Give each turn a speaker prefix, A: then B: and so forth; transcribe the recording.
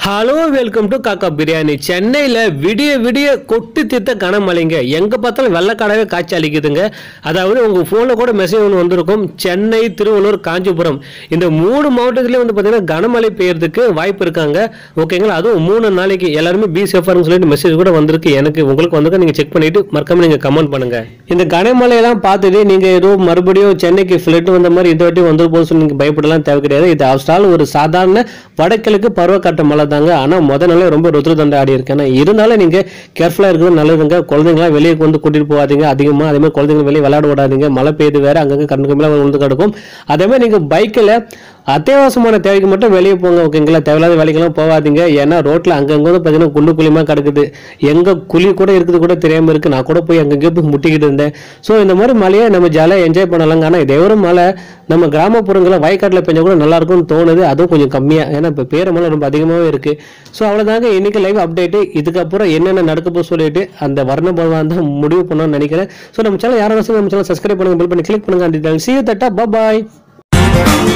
A: hello welcome to காக்கா பிரியாணி சென்னையில் விடிய விடிய கொட்டு தீர்த்த கனமழைங்க எங்கே பார்த்தாலும் வெள்ளக்காடவே காட்சி அளிக்குதுங்க அதாவது உங்கள் ஃபோனில் கூட மெசேஜ் ஒன்று வந்திருக்கும் சென்னை திருவள்ளூர் காஞ்சிபுரம் இந்த மூணு மாவட்டத்துலேயும் வந்து பார்த்தீங்கன்னா கனமழை பெய்யறதுக்கு வாய்ப்பு இருக்காங்க ஓகேங்களா அதுவும் மூணு நாளைக்கு எல்லாருமே பி சேஃபார்னு சொல்லிட்டு மெசேஜ் கூட வந்திருக்கு எனக்கு உங்களுக்கு வந்திருக்கு நீங்கள் செக் பண்ணிட்டு மறக்காம நீங்கள் கமெண்ட் பண்ணுங்க இந்த கனமழையெல்லாம் பார்த்துட்டு நீங்கள் ஏதோ மறுபடியும் சென்னைக்கு ஃப்ளட் வந்த மாதிரி இந்த வாட்டி வந்துரு போது சொல்லி நீங்கள் பயப்படலாம் தேவை கிடையாது இது ஆஸ்டால் ஒரு சாதாரண வடகிழக்கு பருவக்காட்டு மழை தாங்க ஆனால் முத நாளே ரொம்ப ருத்ர தண்டை ஆடி இருக்கேன் ஆனா, இருந்தாலும் நீங்கள் கேர்ஃபுல்லாக இருக்கிறது நல்லதுங்க குழந்தைங்களாம் வெளியே வந்து கூட்டிட்டு போகாதீங்க அதிகமாக அதே மாதிரி குழந்தைங்க வெளியே விளையாட விடாதீங்க மழை பெய்யுது வேற அங்கங்கே கண்ணு கம்மியாக வந்து கிடக்கும் அதே மாதிரி நீங்கள் பைக்கில் அத்தியாவசியமான தேவைக்கு மட்டும் வெளியே போங்க ஓகேங்களா தேவையில்லாத வேலைக்கெல்லாம் போகாதீங்க ஏன்னா ரோட்டில் அங்கங்கே வந்து பார்த்தீங்கன்னா குண்டு குழிமா கிடக்குது எங்கே குழி கூட இருக்குது கூட தெரியாமல் இருக்குது நான் கூட போய் அங்கங்கே போய் முட்டிக்கிட்டு இருந்தேன் ஸோ இந்த மாதிரி மழையை நம்ம ஜாலியாக என்ஜாய் பண்ணலாங்க ஆனால் இதே ஒரு மழை நம்ம கிராமப்புறங்களில் வயக்காட்டில் பெஞ்சா கூட நல்லா இருக்கும்னு தோணுது அதுவும் கொஞ்சம் கம்மியாக ஏன்னா இப்போ பேர மழை ரொம்ப அதிகமாகவே இருக்குது ஸோ அவ்வளோதாங்க இன்னைக்கு லைவ் அப்டேட்டு இதுக்கப்புறம் என்னென்ன நடக்க போகுது சொல்லிட்டு அந்த வர்ண பகவான் தான் முடிவு பண்ணணும்னு நினைக்கிறேன் ஸோ நம்ம சேனல் யாராவது நம்ம சேனல் சப்ஸ்கிரைப் பண்ணுங்க பில் பண்ணி கிளிக் பண்ணுங்க அந்த சி தட்டா பாய்